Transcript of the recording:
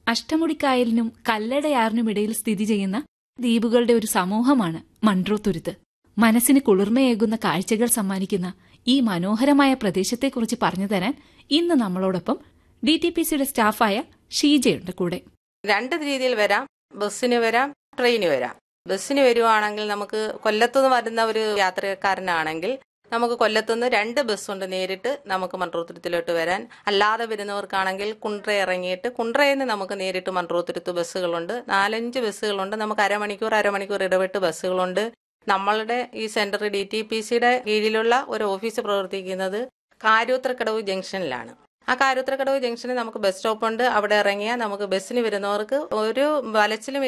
അഷ്ടമുടിക്കായലിനും കല്ലടയാറിനുമിടയിൽ സ്ഥിതി ചെയ്യുന്ന ദ്വീപുകളുടെ ഒരു സമൂഹമാണ് മൺട്രോ തുരുത്ത് മനസ്സിന് കുളിർമയേകുന്ന കാഴ്ചകൾ സമ്മാനിക്കുന്ന ഈ മനോഹരമായ പ്രദേശത്തെക്കുറിച്ച് പറഞ്ഞു തരാൻ ഇന്ന് നമ്മളോടൊപ്പം ഡി ടി പി സിയുടെ സ്റ്റാഫായ ഷീജയുണ്ട് കൂടെ രണ്ട് രീതിയിൽ വരാം ബസ്സിന് വരാം ട്രെയിന് വരാം ബസ്സിന് വരുവാണെങ്കിൽ നമുക്ക് കൊല്ലത്തുനിന്ന് വരുന്ന ഒരു യാത്രക്കാരനാണെങ്കിൽ നമുക്ക് കൊല്ലത്തുനിന്ന് രണ്ട് ബസ്സുണ്ട് നേരിട്ട് നമുക്ക് മൺട്രോത്തുരുത്തിലോട്ട് വരാൻ അല്ലാതെ വരുന്നവർക്കാണെങ്കിൽ കുണ്ട്ര ഇറങ്ങിയിട്ട് കുണ്ട്രയിൽ നിന്ന് നമുക്ക് നേരിട്ട് മൺട്രോത്തുരുത്ത് ബസ്സുകളുണ്ട് നാലഞ്ച് ബസ്സുകളുണ്ട് നമുക്ക് അരമണിക്കൂർ അരമണിക്കൂർ ഇടവിട്ട് ബസ്സുകളുണ്ട് നമ്മളുടെ ഈ സെന്റർ ഡി ടി പി സിയുടെ കീഴിലുള്ള ഒരു ഓഫീസ് പ്രവർത്തിക്കുന്നത് കാരൂത്രക്കടവ് ജംഗ്ഷനിലാണ് ആ കാരൂത്രക്കടവ് ജംഗ്ഷനിൽ നമുക്ക് ബസ് സ്റ്റോപ്പ് ഉണ്ട് അവിടെ ഇറങ്ങിയാൽ നമുക്ക് ബസ്സിന് വരുന്നവർക്ക് ഒരു വലച്ചിലും